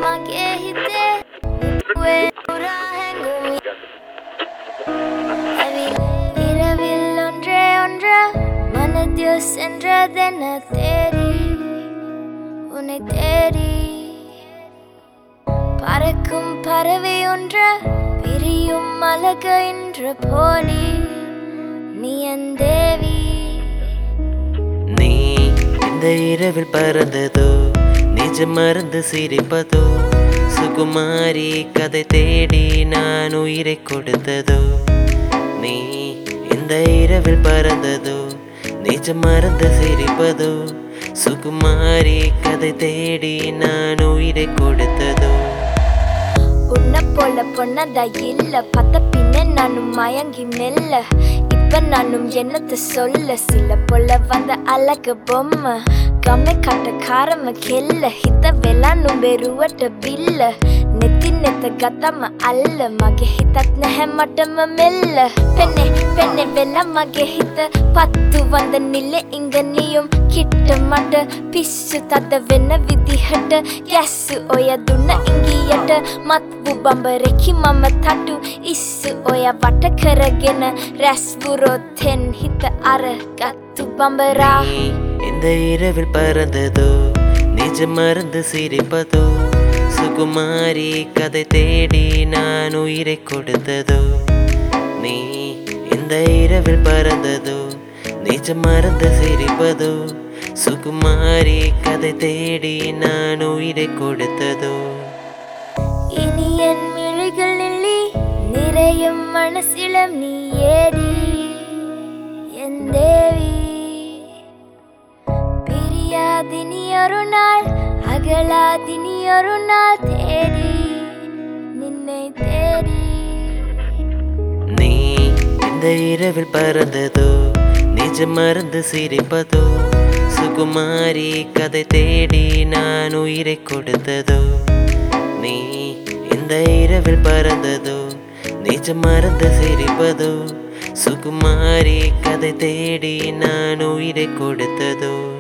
මගේ හිතේ වේ පුරා හැඟුමි ඇවිල් இரவில் ஒன்றே ஒன்று மனதில் சென்றதென தேடி உன்னை தேடி பறக்கும் பறவை ஒன்று பிரியும் அழகு என்ற போலி நீ என் தேவி நீ இந்த இரவில் பறந்ததோ நிஜம் மறந்து சிரிப்பதோ சுகுமாரி கதை தேடி நான் உயிரை கொடுத்ததோ நீ இந்த இரவில் பறந்ததோ நிஜம் மறந்து சிரிப்பதோ சுகுமாரி கதை தேடி நான் உயிரை கொடுத்ததோ உன்னை போல பொண்ணதா இல்ல பத்த பின்ன நானும் மயங்கி மெல்ல இப்ப நானும் என்னத்த சொல்ல சில போல வந்த அழகு பொம்மை கம்மை காட்ட காரம கெல்ல ಹಿತ ವೆಲಾನು ಬೆರುವಟ ಬಿಲ್ಲ ನೆತ್ತಿ ನೆತ್ತ ಗತಮ ಅಲ್ಲ ಮಗೆ ಹಿತತ್ ನೆಹ ಮಟಮ ಮೆಲ್ಲ ಪೆನ್ನೆ ಪೆನ್ನೆ வெல்ல ಮಗೆ ಹಿತ பத்து வந்த நில்ல இங்க நீயும் கிட்ட மட்ட பிசு தத்த வென்ன விதி ஹட்ட ಗ್ಯಾಸ್ ಒಯ್ಯದುನ್ನ ಇಂಗಿಯಟ ಮತ್ವು ಬಂಬರೆಕ್ಕಿ ಮಮ್ಮ ತಟ್ಟು ಇಸ್ಸು ಒಯ್ಯ ಬಟ್ಟ ಕರಗೆನ ರೆಸ್ ಬುರೋ ಥೆನ್ ಹಿತ ಅರ ಕತ್ತು ಬಂಬರಾ நீ இந்த இரவில் பறந்ததோ நிஜம் மறந்து சிரிப்பதோ சுகுமாரி கதை தேடி நான் உயிரை கொடுத்ததோ நீ இந்த இரவில் பறந்ததோ நிஜம் மறந்து சிரிப்பதோ சுகுமாரி கதை தேடி நான் உயிரை கொடுத்ததோ இனி என் மிழிகள் நில்லி நிறையும் மனசிலம் நீ ஏடி என் தேவி பிரியாதினி ஒரு நாள் அகலாதினி ஒரு நாள் தேடி நின்னை தேடி நீ இந்த இரவில் பறந்ததோ நிஜம் மறந்து சிரிப்பதோ சுகுமாரி கதை தேடி நான் உயிரை கொடுத்ததோ நீ இந்த இரவில் பறந்ததோ நிஜம் மறந்து சிரிப்பதோ சுகுமாரி கதை தேடி நான் உயிரை கொடுத்ததோ